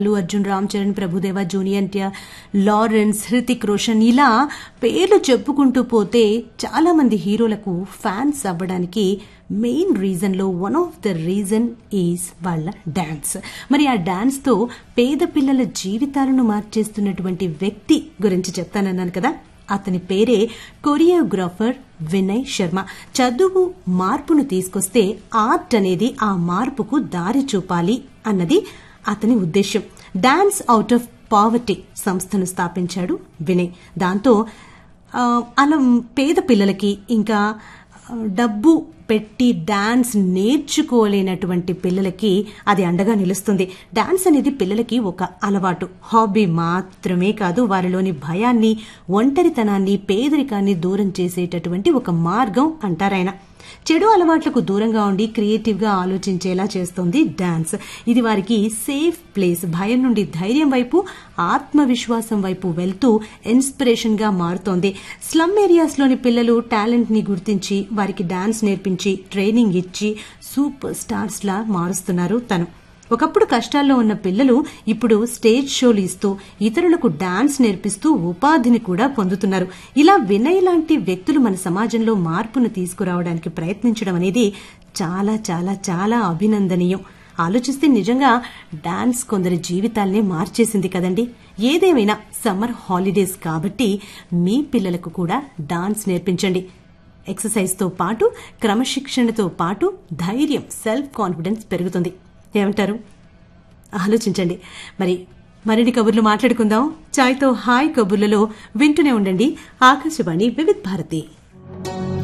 Allu Arjun Ram Charan Prabhudeva junior NTR Lawrence Hrithik Roshan ఇలా పేర్లు చెప్పుకుంటూ పోతే చాలా మంది హీరోలకు ఫ్యాన్స్ అవ్వడానికి మెయిన్ రీజన్ లో one of the reason is వాళ్ళ డాన్స్ మరి ఆ డాన్స్ తో పేద పిల్లల జీవితాలను మార్చేస్తున్నటువంటి వ్యక్తి గురించి చెప్తానన్నాను కదా అతని పేరే కొరియోగ్రాఫర్ వినయ్ శర్మ చదువు మార్పును తీసుకొస్తే ఆర్ట్ అనేది ఆ మార్పుకు దారి చూపాలి అన్నది అతని ఉద్దేశం డాన్స్ అవుట్ ఆఫ్ పావర్టీ సంస్థను స్థాపించాడు వినయ్ దాంతో ఆ, అలా పేద పిల్లలకి ఇంకా ఆ, డబ్బు పెట్టి డాన్స్ నేర్చుకోలేనటువంటి పిల్లలకి అది అండగా నిలుస్తుంది డాన్స్ అనేది పిల్లలకి ఒక అలవాటు హాబీ మాత్రమే కాదు వారిలోని భయాన్ని ఒంటరితనాన్ని పేదరికాన్ని దూరం చేసేటటువంటి ఒక మార్గం అంటారాయన చెడు అలవాట్లకు దూరంగా ఉండి క్రియేటివ్ గా ఆలోచించేలా చేస్తుంది డాన్స్ ఇది వారికి సేఫ్ ప్లేస్ భయం నుండి ధైర్యం వైపు ఆత్మవిశ్వాసం వైపు వెళ్తూ ఇన్స్పిరేషన్ గా మారుతోంది స్లమ్ ఏరియాస్ లోని పిల్లలు టాలెంట్ ని గుర్తించి వారికి డాన్స్ నేర్పించి ట్రైనింగ్ ఇచ్చి సూపర్ స్టార్స్ లా మారుస్తున్నారు తను ఒకప్పుడు కష్టాల్లో ఉన్న పిల్లలు ఇప్పుడు స్టేజ్ షోలు ఇస్తూ ఇతరులకు డాన్స్ నేర్పిస్తూ ఉపాధిని కూడా పొందుతున్నారు ఇలా వినయ్ లాంటి వ్యక్తులు మన సమాజంలో మార్పును తీసుకురావడానికి ప్రయత్నించడం అనేది చాలా చాలా చాలా అభినందనీయం ఆలోచిస్తే నిజంగా డాన్స్ కొందరి జీవితాల్నే మార్చేసింది కదండి ఏదేమైనా సమ్మర్ హాలిడేస్ కాబట్టి మీ పిల్లలకు కూడా డాన్స్ నేర్పించండి ఎక్సర్సైజ్తో పాటు క్రమశిక్షణతో పాటు ధైర్యం సెల్ఫ్ కాన్ఫిడెన్స్ పెరుగుతుంది ఏమంటారు ఆలోచించండి మరి మరిన్ని కబుర్లు మాట్లాడుకుందాం చాయ్తో హాయ్ కబుర్లలో వింటూనే ఉండండి ఆకాశవాణి వివిధ్ భారతి